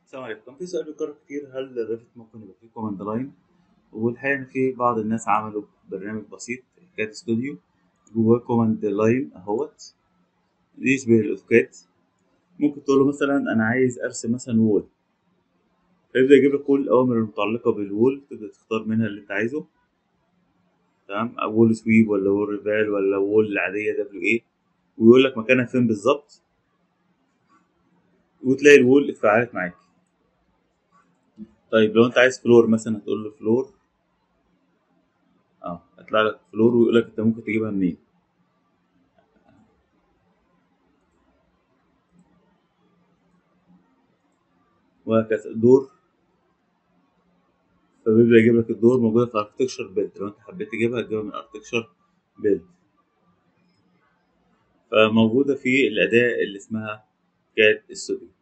السلام عليكم كان في سؤال بيتكرر كتير هل الريفت ممكن يبقى فيه كوماند لاين والحقيقة إن في بعض الناس عملوا برنامج بسيط كات ستوديو جواه كوماند لاين أهوت يشبه الأوتوكاد ممكن تقول له مثلا أنا عايز أرسم مثلا وول فيبدأ يجيب لك كل الأوامر المتعلقة بالوول تبدأ تختار منها اللي أنت عايزه تمام أو وول سويب ولا وول ريفال ولا وول العادية دبليو إيه ويقول لك مكانها فين بالظبط وتلاقي الوول اتفعلت معاك طيب لو انت عايز فلور مثلا هتقول له فلور اه هيطلع لك فلور ويقول لك انت ممكن تجيبها منين وهكذا دور فبيبدأ يجيب لك الدور موجودة في اركتكشر بيلد لو انت حبيت تجيبها تجيبها من اركتكشر بيلد فموجودة في الأداة اللي اسمها كات ستوديو